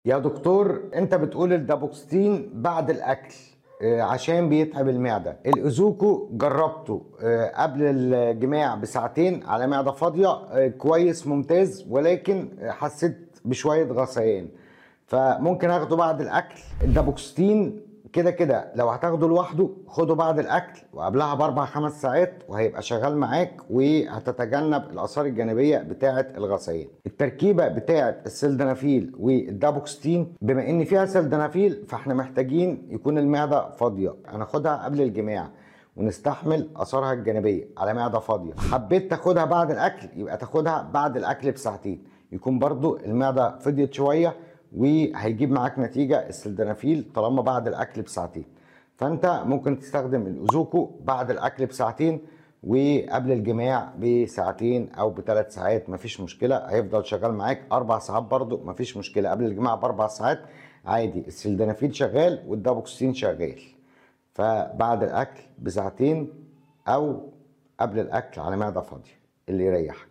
يا دكتور انت بتقول الدابوكستين بعد الاكل آه، عشان بيتعب المعدة الازوكو جربته آه، قبل الجماع بساعتين على معدة فاضية آه، كويس ممتاز ولكن حسيت بشوية غثيان فممكن اخده بعد الاكل الدابوكستين كده كده لو هتاخده لوحده خده بعد الاكل وقبلها باربع خمس ساعات وهيبقى شغال معاك وهتتجنب الاثار الجانبيه بتاعه الغثيان التركيبه بتاعه السلدنافيل والدابوكستين بما ان فيها سلدنافيل فاحنا محتاجين يكون المعده فاضيه هناخدها قبل الجماع ونستحمل اثارها الجانبيه على معده فاضيه حبيت تاخدها بعد الاكل يبقى تاخدها بعد الاكل بساعتين يكون برضو المعده فضيت شويه وهيجيب معاك نتيجه السلدنافيل طالما بعد الاكل بساعتين فانت ممكن تستخدم الاوزوكو بعد الاكل بساعتين وقبل الجماع بساعتين او بثلاث ساعات مفيش مشكله هيفضل شغال معاك اربع ساعات برضو مفيش مشكله قبل الجماع باربع ساعات عادي السلدنافيل شغال والدابوكسين شغال فبعد الاكل بساعتين او قبل الاكل على معده فاضيه اللي يريحك